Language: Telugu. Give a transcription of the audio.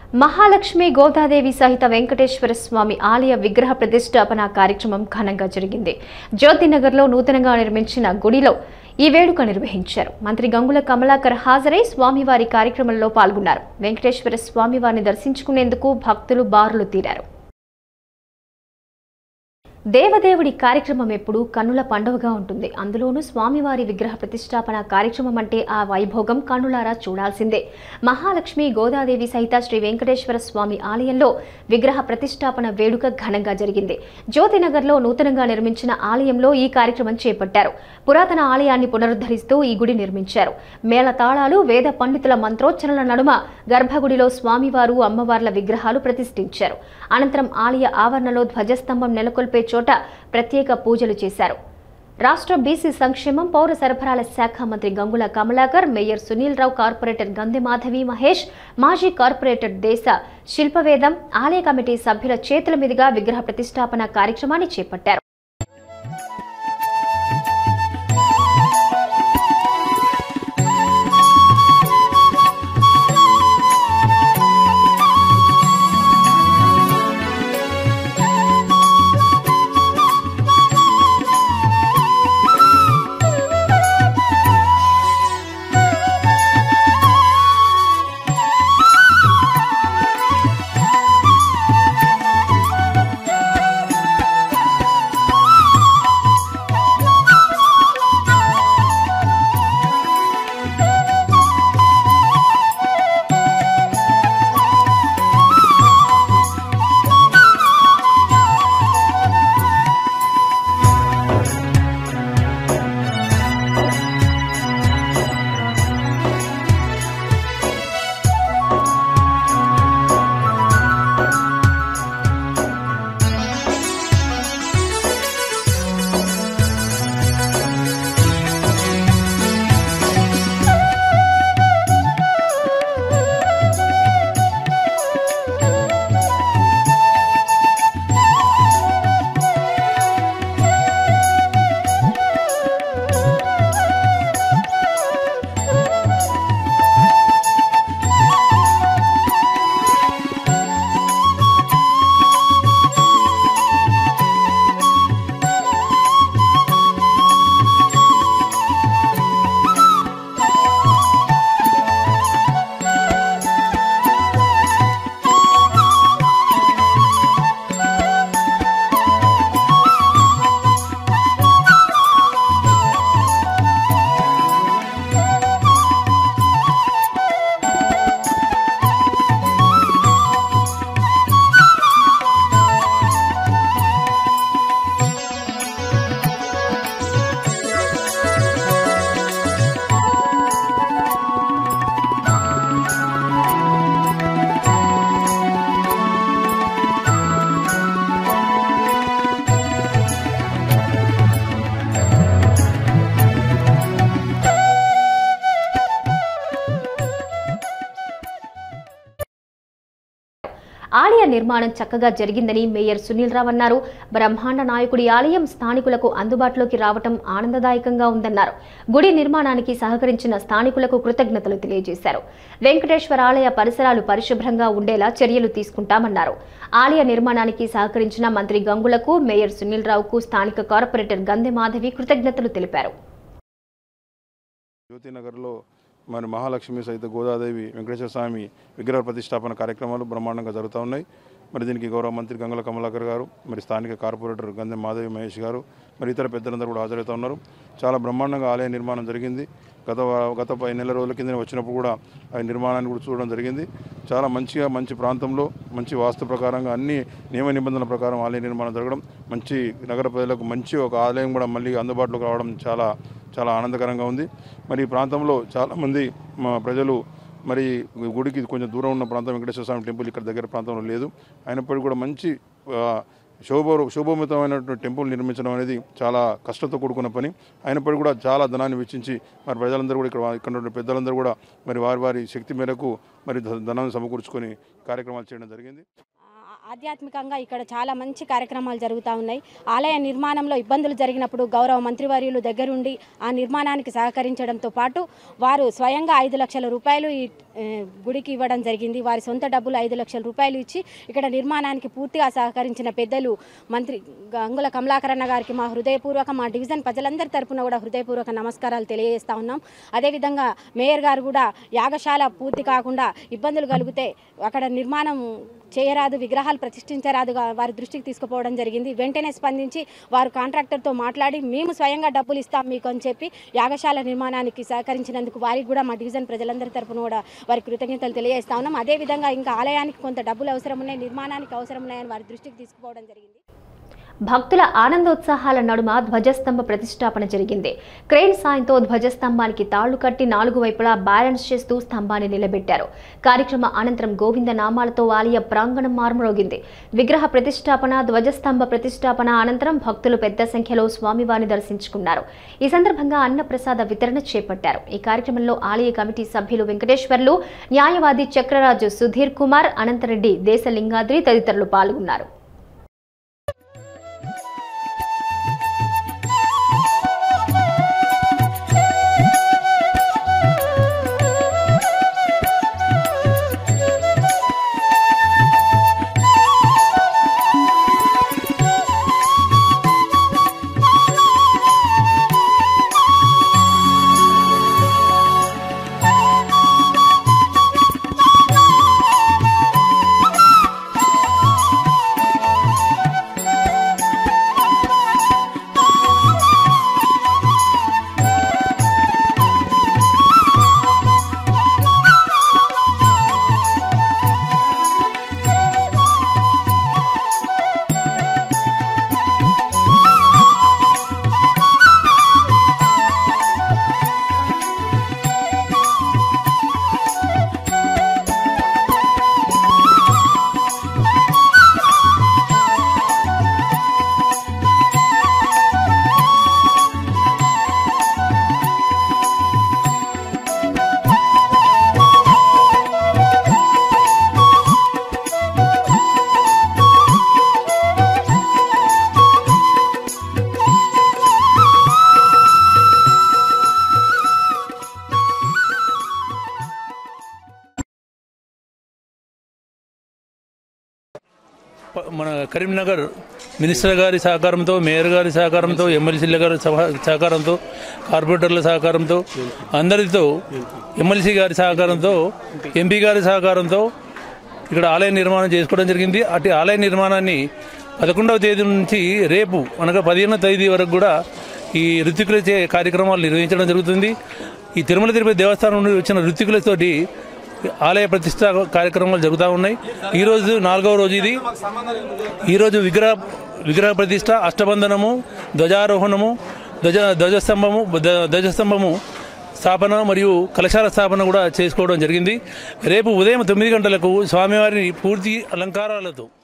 మహాలక్ష్మి గోదాదేవి సహిత వెంకటేశ్వర స్వామి ఆలయ విగ్రహ ప్రతిష్టాపన కార్యక్రమం ఘనంగా జరిగింది జ్యోతినగర్లో నూతనంగా నిర్మించిన గుడిలో ఈ వేడుక నిర్వహించారు మంత్రి గంగుల కమలాకర్ హాజరై స్వామివారి కార్యక్రమంలో పాల్గొన్నారు వెంకటేశ్వర స్వామివారిని దర్శించుకునేందుకు భక్తులు బారులు తీరారు దేవదేవుడి కార్యక్రమం ఎప్పుడు కన్నుల పండుగగా ఉంటుంది అందులోనూ స్వామివారి విగ్రహ ప్రతిష్టాపన కార్యక్రమం అంటే ఆ వైభోగం కన్నులారా చూడాల్సిందే మహాలక్ష్మి గోదాదేవి సహిత శ్రీ వెంకటేశ్వర స్వామి ఆలయంలో విగ్రహ ప్రతిష్టాపన వేడుక ఘనంగా జరిగింది జ్యోతినగర్లో నూతనంగా నిర్మించిన ఆలయంలో ఈ కార్యక్రమం చేపట్టారు పురాతన ఆలయాన్ని పునరుద్ధరిస్తూ ఈ గుడి నిర్మించారు మేళ తాళాలు వేద పండితుల మంత్రోచ్చరణల నడుమ గర్భగుడిలో స్వామివారు అమ్మవార్ల విగ్రహాలు ప్రతిష్ఠించారు అనంతరం ఆలయ ఆవరణలో ధ్వజస్తంభం నెలకొల్పే చోట ప్రత్యేక పూజలు చేశారు రాష్ట్ర బీసీ సంక్షేమం పౌర సరఫరాల శాఖ మంత్రి గంగుల కమలాకర్ మేయర్ సునీల్ రావు కార్పొరేటర్ గంధె మాధవి మహేష్ మాజీ కార్పొరేటర్ దేశ శిల్పవేదం ఆలయ కమిటీ సభ్యుల చేతుల మీదుగా విగ్రహ ప్రతిష్టాపన కార్యక్రమాన్ని చేపట్టారు ఆలయ నిర్మాణం చక్కగా జరిగిందని మేయర్ సునీల్ రావు అన్నారు బ్రహ్మాండ నాయకుడి ఆలయం స్థానికులకు అందుబాటులోకి రావటం ఆనందదాయకంగా ఉందన్నారు గుడి నిర్మాణానికి సహకరించిన స్థానికులకు కృతజ్ఞతలు తెలియజేశారు వెంకటేశ్వర ఆలయ పరిసరాలు పరిశుభ్రంగా ఉండేలా చర్యలు తీసుకుంటామన్నారు ఆలయ నిర్మాణానికి సహకరించిన మంత్రి గంగులకు మేయర్ సునీల్ రావుకు స్థానిక కార్పొరేటర్ గంధె మాధవి కృతజ్ఞతలు తెలిపారు జ్యోతినగర్లో మరి మహాలక్ష్మి సహిత గోదాదేవి వెంకటేశ్వర స్వామి విగ్రహ ప్రతిష్టాపన కార్యక్రమాలు బ్రహ్మాండంగా జరుగుతూ ఉన్నాయి మరి దీనికి గౌరవ మంత్రి గంగుల కమలాకర్ గారు మరి స్థానిక కార్పొరేటర్ గంధం మాధవి మహేష్ గారు మరి ఇతర పెద్దలందరూ కూడా హాజరవుతూ ఉన్నారు చాలా బ్రహ్మాండంగా ఆలయ నిర్మాణం జరిగింది గత వా- గత పది నెల రోజుల కింద వచ్చినప్పుడు కూడా ఆ నిర్మాణాన్ని కూడా చూడడం జరిగింది చాలా మంచిగా మంచి ప్రాంతంలో మంచి వాస్తు ప్రకారంగా అన్ని నియమ నిబంధనల ప్రకారం ఆలయ నిర్మాణం జరగడం మంచి నగర ప్రజలకు మంచి ఒక ఆలయం కూడా మళ్ళీ అందుబాటులోకి రావడం చాలా చాలా ఆనందకరంగా ఉంది మరి ఈ ప్రాంతంలో చాలామంది మా ప్రజలు మరి గుడికి కొంచెం దూరం ఉన్న ప్రాంతం వెంకటేశ్వర స్వామి టెంపుల్ ఇక్కడ దగ్గర ప్రాంతంలో లేదు అయినప్పటికీ కూడా మంచి ఆ, శోభ శోభోమితమైనటువంటి టెంపుల్ నిర్మించడం అనేది చాలా కష్టంతో కూడుకున్న పని అయినప్పటికీ కూడా చాలా ధనాన్ని వెచ్చించి మరి ప్రజలందరూ కూడా ఇక్కడ ఇక్కడ ఉన్న పెద్దలందరూ కూడా మరి వారి వారి శక్తి మేరకు మరి ధ- ధనాన్ని సమకూర్చుకొని కార్యక్రమాలు చేయడం జరిగింది ఆ, ఆధ్యాత్మికంగా ఇక్కడ చాలా మంచి కార్యక్రమాలు జరుగుతూ ఉన్నాయి ఆలయ నిర్మాణంలో ఇబ్బందులు జరిగినప్పుడు గౌరవ మంత్రివర్యులు దగ్గరుండి ఆ నిర్మాణానికి సహకరించడంతో పాటు వారు స్వయంగా ఐదు లక్షల రూపాయలు ఈ ఏ, గుడికి ఇవ్వడం జరిగింది వారి సొంత డబ్బులు ఐదు లక్షల రూపాయలు ఇచ్చి ఇక్కడ నిర్మాణానికి పూర్తిగా సహకరించిన పెద్దలు మంత్రి గంగుల కమలాకరణ గారికి మా హృదయపూర్వక మా డివిజన్ ప్రజలందరి తరపున కూడా హృదయపూర్వక నమస్కారాలు తెలియజేస్తా ఉన్నాం అదేవిధంగా మేయర్ గారు కూడా యాగశాల పూర్తి కాకుండా ఇబ్బందులు కలిగితే అక్కడ నిర్మాణం చేయరాదు విగ్రహాలు ప్రతిష్ఠించరాదుగా వారి దృష్టికి తీసుకుపోవడం జరిగింది వెంటనే స్పందించి వారు కాంట్రాక్టర్తో మాట్లాడి మేము స్వయంగా డబ్బులు ఇస్తాం మీకు అని చెప్పి యాగశాల నిర్మాణానికి సహకరించినందుకు వారికి కూడా మా డివిజన్ ప్రజలందరి తరపున కూడా వారి కృతజ్ఞతలు తెలియజేస్తా ఉన్నాం అదేవిధంగా ఇంకా ఆలయానికి కొంత డబ్బులు అవసరం ఉన్నాయి నిర్మాణానికి అవసరం ఉన్నాయని వారి దృష్టికి తీసుకుపోవడం జరిగింది భక్తుల ఆనందోత్సాహాల నడుమ ధ్వజస్తంభ ప్రతిష్టాపన జరిగింది క్రేన్ సాయంతో ధ్వజస్తంభానికి తాళ్లు కట్టి నాలుగు వైపులా బ్యాలెన్స్ చేస్తూ స్తంభాన్ని నిలబెట్టారు కార్యక్రమ అనంతరం గోవింద నామాలతో ఆలయ ప్రాంగణం మారుమ్రోగింది విగ్రహ ప్రతిష్టాపన ధ్వజస్తంభ ప్రతిష్టాపన అనంతరం భక్తులు పెద్ద సంఖ్యలో స్వామివారిని దర్శించుకున్నారు ఈ సందర్భంగా అన్నప్రసాద వితరణ చేపట్టారు ఈ కార్యక్రమంలో ఆలయ కమిటీ సభ్యులు వెంకటేశ్వర్లు న్యాయవాది చక్రరాజు సుధీర్ కుమార్ అనంతరెడ్డి దేశలింగాద్రి తదితరులు పాల్గొన్నారు ప- మన కరీంనగర్ మినిస్టర్ గారి సహకారంతో మేయర్ గారి సహకారంతో ఎమ్మెల్సీల గారి సహ- సహకారంతో కార్పొరేటర్ల సహకారంతో అందరితో ఎమ్మెల్సీ గారి సహకారంతో ఎంపీ గారి సహకారంతో ఇక్కడ ఆలయ నిర్మాణం చేసుకోవడం జరిగింది అటు ఆలయ నిర్మాణాన్ని పదకొండవ తేదీ నుంచి రేపు అనగా పదిహేనవ తేదీ వరకు కూడా ఈ ఋతికుల చే కార్యక్రమాలు నిర్వహించడం జరుగుతుంది ఈ తిరుమల తిరుపతి దేవస్థానం నుండి వచ్చిన ఋతికులతోటి ఆలయ ప్రతిష్ట కార్యక్రమాలు జరుగుతూ ఉన్నాయి ఈరోజు నాలుగవ రోజు ఇది ఈరోజు విగ్రహ విగ్రహ ప్రతిష్ట అష్టబంధనము ధ్వజారోహణము ధ్వజ ధ్వజస్తంభము ధ్వ- ధ్వజస్తంభము స్థాపన మరియు కలశాల స్థాపన కూడా చేసుకోవడం జరిగింది రేపు ఉదయం తొమ్మిది గంటలకు స్వామివారిని పూర్తి అలంకారాలతో